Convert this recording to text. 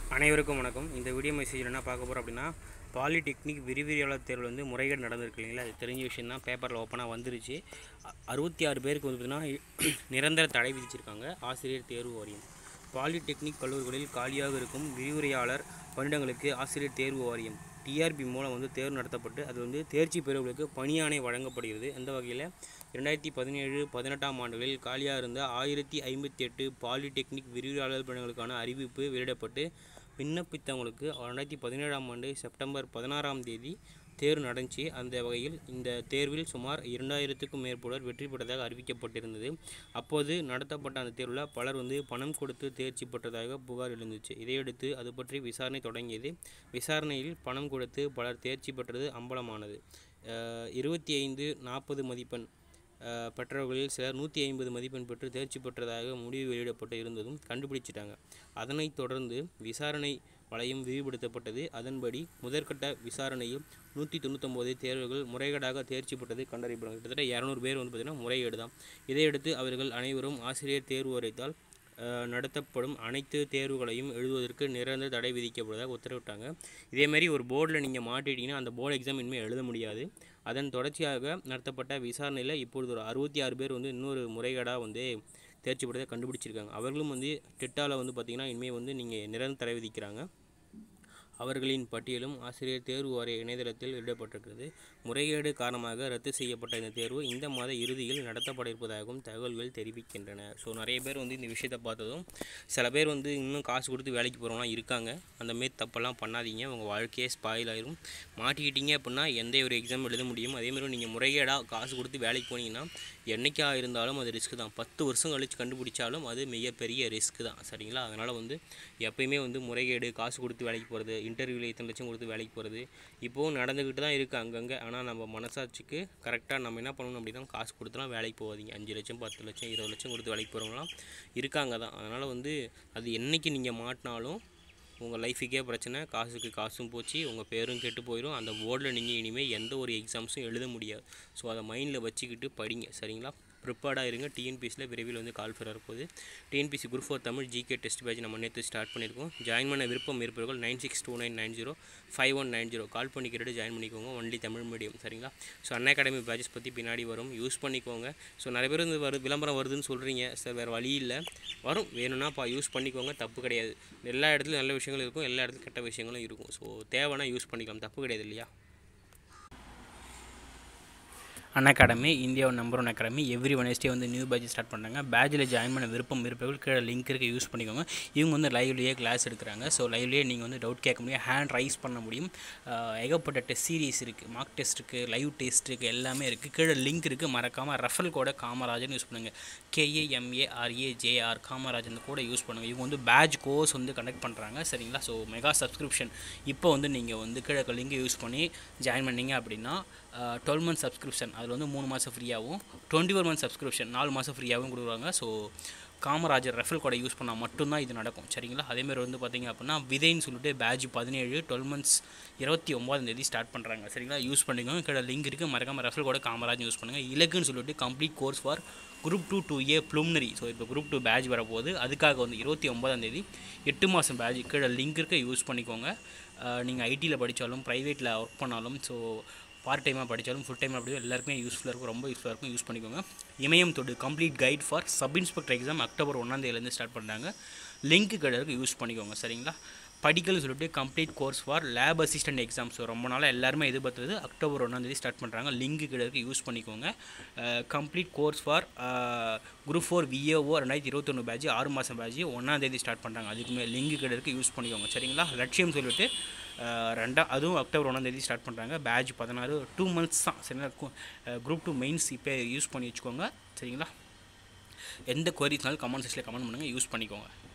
அனைவருக்கும் வணக்கம் இந்த வீடியோ மெசேஜில் என்ன பார்க்க போகிறோம் அப்படின்னா பாலிடெக்னிக் விரிவிரியாளர் தேர்வில் வந்து முறைகேடு நடந்திருக்கு இல்லைங்களா அது தெரிஞ்ச விஷயம் தான் பேப்பரில் ஓப்பனாக வந்துருச்சு அ- அறுபத்தி ஆறு பேருக்கு வந்து பார்த்தீங்கன்னா நிரந்தர தடை விதிச்சிருக்காங்க ஆசிரியர் தேர்வு வாரியம் பாலிடெக்னிக் கல்லூரிகளில் காலியாக இருக்கும் விரிவுரையாளர் பணியிடங்களுக்கு ஆசிரியர் தேர்வு வாரியம் டிஆர்பி மூலம் வந்து தேர்வு நடத்தப்பட்டு அது வந்து தேர்ச்சி பெறுவர்களுக்கு பணியாணை வழங்கப்படுகிறது அந்த வகையில் ரெண்டாயிரத்தி பதினேழு பதினெட்டாம் ஆண்டுகளில் காலியாக இருந்த ஆயிரத்தி ஐம்பத்தி எட்டு பாலிடெக்னிக் விரிவுரையாளர் பணிகளுக்கான அறிவிப்பு வெளியிடப்பட்டு விண்ணப்பித்தவங்களுக்கு ரெண்டாயிரத்தி பதினேழாம் ஆண்டு செப்டம்பர் பதினாறாம் தேதி தேர்வு நடந்துச்சு அந்த வகையில் இந்த தேர்வில் சுமார் இரண்டாயிரத்துக்கும் மேற்பட்டோர் வெற்றி பெற்றதாக அறிவிக்கப்பட்டிருந்தது அப்போது நடத்தப்பட்ட அந்த தேர்வில் பலர் வந்து பணம் கொடுத்து தேர்ச்சி பெற்றதாக புகார் எழுந்துச்சு இதையடுத்து அது பற்றி விசாரணை தொடங்கியது விசாரணையில் பணம் கொடுத்து பலர் தேர்ச்சி பெற்றது அம்பலமானது அஹ் இருபத்தி ஐந்து நாற்பது மதிப்பெண் அஹ் பெற்றவர்களில் சிலர் நூற்றி ஐம்பது மதிப்பெண் பெற்று தேர்ச்சி பெற்றதாக முடிவு வெளியிடப்பட்டு இருந்ததும் கண்டுபிடிச்சிட்டாங்க அதனைத் தொடர்ந்து விசாரணை வளையம் விரிவுபடுத்தப்பட்டது அதன்படி முதற்கட்ட விசாரணையில் நூற்றி தொண்ணூத்தொம்போது தேர்வுகள் முறைகேடாக தேர்ச்சி பெற்றது கண்டறியப்படும் கிட்டத்தட்ட இரநூறு பேர் வந்து பார்த்திங்கன்னா முறைகேடு தான் இதையடுத்து அவர்கள் அனைவரும் ஆசிரியர் தேர்வு வரைத்தால் அஹ், நடத்தப்படும் அனைத்து தேர்வுகளையும் எழுதுவதற்கு நிரந்தர தடை விதிக்கப்படுவதாக உத்தரவிட்டாங்க இதேமாரி ஒரு போர்டில் நீங்கள் மாட்டிட்டீங்கன்னா அந்த போர்டு எக்ஸாம் இனிமேல் எழுத முடியாது அதன் தொடர்ச்சியாக நடத்தப்பட்ட விசாரணையில் இப்பொழுது ஒரு அறுபத்தி ஆறு பேர் வந்து இன்னொரு முறைகேடாக வந்து தேர்ச்சி பெற்றதை கண்டுபிடிச்சிருக்காங்க அவர்களும் வந்து டெட்டாவில் வந்து பார்த்திங்கன்னா இனிமேல் வந்து நீங்கள் நிரந்தர தடை விதிக்கிறாங்க அவர்களின் பட்டியலும் ஆசிரியர் தேர்வு வாரிய இணையதளத்தில் வெளியிடப்பட்டிருக்கிறது முறைகேடு காரணமாக ரத்து செய்யப்பட்ட இந்த தேர்வு இந்த மாத இறுதியில் நடத்தப்பட இருப்பதாகவும் தகவல்கள் தெரிவிக்கின்றன ஸோ நிறைய பேர் வந்து இந்த விஷயத்தை பார்த்ததும் சில பேர் வந்து இன்னும் காசு கொடுத்து வேலைக்கு போகிறவங்களாம் இருக்காங்க அந்த மாரி தப்பெல்லாம் பண்ணாதீங்க உங்கள் வாழ்க்கையே ஸ்பாயில் ஆயிரும் மாட்டிக்கிட்டீங்க அப்படின்னா எந்த ஒரு எக்ஸாம் எழுத முடியும் அதேமாதிரி நீங்கள் முறைகேடாக காசு கொடுத்து வேலைக்கு போனீங்கன்னா என்றைக்கா இருந்தாலும் அது ரிஸ்க் தான் பத்து வருஷம் கழித்து கண்டுபிடிச்சாலும் அது மிகப்பெரிய ரிஸ்க் தான் சரிங்களா அதனால் வந்து எப்பயுமே வந்து முறைகேடு காசு கொடுத்து வேலைக்கு போகிறது இன்டர்வியூவில் இத்தனை லட்சம் கொடுத்து வேலைக்கு போகிறது இப்போவும் நடந்துக்கிட்டு தான் இருக்குது அங்கங்கே ஆனால் நம்ம மனசாட்சிக்கு கரெக்டாக நம்ம என்ன பண்ணணும் அப்படின்னா காசு கொடுத்துலாம் வேலைக்கு போகாதீங்க அஞ்சு லட்சம் பத்து லட்சம் இருபது லட்சம் கொடுத்து வேலைக்கு போகிறவங்களாம் இருக்காங்க தான் அதனால் வந்து அது என்னைக்கு நீங்கள் மாட்டினாலும் உங்கள் லைஃபுக்கே பிரச்சனை காசுக்கு காசும் போச்சு உங்கள் பேரும் கெட்டு போயிடும் அந்த போர்டில் நீங்கள் இனிமேல் எந்த ஒரு எக்ஸாம்ஸும் எழுத முடியாது ஸோ அதை மைண்டில் வச்சுக்கிட்டு படிங்க சரிங்களா ப்ரிப்பேர்டாக இருங்க டிஎன்பிசியில் விரைவில் வந்து கால் ஃபர் வரப்போகுது TNPSC group four Tamil GK test batch நம்ம நேற்று ஸ்டார்ட் பண்ணியிருக்கோம் ஜாயின் பண்ண விருப்பம் இருப்பவர்கள் nine six two nine nine zero five one nine zero call பண்ணிக்கிட்டு ஜாயின் பண்ணிக்கோங்க ஒன்லி தமிழ் மீடியம் சரிங்களா ஸோ அண்ணா அகாடமி பேட்சஸ் பற்றி பின்னாடி வரும் யூஸ் பண்ணிக்கோங்க ஸோ நிறைய பேர் வந்து வரு விளம்பரம் வருதுன்னு சொல்கிறீங்க சார் வேறு வழி இல்லை வரும் வேணும்னா பா யூஸ் பண்ணிக்கோங்க தப்பு கிடையாது எல்லா இடத்துலையும் நல்ல விஷயங்கள் இருக்கும் எல்லா இடத்துலையும் கெட்ட விஷயங்களும் இருக்கும் ஸோ தேவைன்னா யூஸ் பண்ணிக்கலாம் தப்பு கிடையாது இல்லையா அன் அகாடமி இந்தியாவோட number one academy every Wednesday வந்து நியூ பேட்ச் ஸ்டார்ட் பண்ணுறாங்க பேட்சில் ஜாயின் பண்ண விருப்பம் இருப்பவர்கள் கீழே லிங்க் இருக்குது யூஸ் பண்ணிக்கோங்க இவங்க வந்து லைவ்லேயே கிளாஸ் எடுக்கிறாங்க ஸோ லைவ்லேயே நீங்கள் வந்து டவுட் கேட்க முடியும் ஹேண்ட் ரைஸ் பண்ண முடியும் ஆஹ் ஏகப்பட்ட டெஸ்ட் சீரிஸ் இருக்குது மார்க் டெஸ்ட் இருக்குது லைவ் டெஸ்ட் இருக்குது எல்லாமே இருக்குது கீழே லிங்க் இருக்குது மறக்காமல் ரெஃபரல் கோட காமராஜன் யூஸ் பண்ணுங்கள் கேஏஎம்ஏஆர்ஏஜேஆர் காமராஜன் கூட யூஸ் பண்ணுங்கள் இவங்க வந்து பேட்ச் கோர்ஸ் வந்து கண்டக்ட் பண்ணுறாங்க சரிங்களா ஸோ மெகா சப்ஸ்கிரிப்ஷன் இப்போ வந்து நீங்கள் வந்து கீழே லிங்கை யூஸ் பண்ணி ஜாயின் பண்ணீங்க அப்படின்னா டுவெல் மந்த் சப்ஸ்கிரிப்ஷன் அதில் வந்து மூணு மாதம் ஃப்ரீயாகவும் டுவெண்ட்டி ஃபோர் மந்த் சப்ஸ்கிரிப்ஷன் நாலு மாதம் ஃப்ரீயாகவும் கொடுக்குறாங்க ஸோ காமராஜர் ரெஃபரல் கோடை யூஸ் பண்ணால் மட்டும்தான் இது நடக்கும் சரிங்களா அதேமாதிரி வந்து பார்த்தீங்க அப்படின்னா விதைன்னு சொல்லிட்டு பேட்ச் பதினேழு டுவெல் மந்த்ஸ் இருபத்தி ஒம்பதாம் தேதி ஸ்டார்ட் பண்ணுறாங்க சரிங்களா யூஸ் பண்ணிக்கோங்க கீழே லிங்க் இருக்குது மறக்காம ரெஃபரல் கோட காமராஜ் யூஸ் பண்ணுங்கள் இலக்குன்னு சொல்லிட்டு complete course for group two two A preliminary so இப்போ குரூப் டூ பேட்ச் வரப்போகுது அதுக்காக வந்து இருபத்தி ஒம்பதாம் தேதி எட்டு மாதம் பேட்ச் கீழே லிங்க் இருக்க யூஸ் பண்ணிக்கோங்க நீங்கள் ஐடியில் படித்தாலும் ப்ரைவேட்டில் ஒர்க் பண்ணாலும் ஸோ பார்ட் டைமாக படித்தாலும் ஃபுல் டைம் அப்படியே எல்லாருக்குமே யூஸ்ஃபுல்லாக இருக்கும் ரொம்ப யூஸ்ஃபுல்லாக இருக்கும் யூஸ் பண்ணிக்கோங்க இமயம் தொடு complete guide for sub inspector exam October ஒன்றாந்தேதியிலேருந்து ஸ்டார்ட் பண்ணுறாங்க லிங்க் கிடையாது யூஸ் பண்ணிக்கோங்க சரிங்களா படிக்கல்னு சொல்லிட்டு complete course for lab assistant exam so ரொம்ப நாளாக எல்லாருமே எதிர்பார்த்தது அக்டோபர் ஒன்றாந்தேதி ஸ்டார்ட் பண்ணுறாங்க லிங்க் கிடையாது யூஸ் பண்ணிக்கோங்க complete course for group four VAO ரெண்டாயிரத்தி இருபத்தொன்று பேட்ச் ஆறு மாதம் பேட்ச் ஒன்றாந்தேதி ஸ்டார்ட் பண்ணுறாங்க அதுக்குமே லிங்க் கிடையாது யூஸ் பண்ணிக்கோங்க சரிங்களா லட்சியம் சொல்லிட்டு அஹ், ரெண்டா அதுவும் அக்டோபர் ஒன்றாந்தேதி ஸ்டார்ட் பண்ணுறாங்க பேட்ச் பதினாறு டூ மந்த்ஸ் தான் சரிங்களா குரூப் டூ மெயின்ஸ் இப்போ யூஸ் பண்ணி வச்சுக்கோங்க சரிங்களா எந்த குவரிஸ்னாலும் கமெண்ட் செக்ஷனில் கமெண்ட் பண்ணுங்கள் யூஸ் பண்ணிக்கோங்க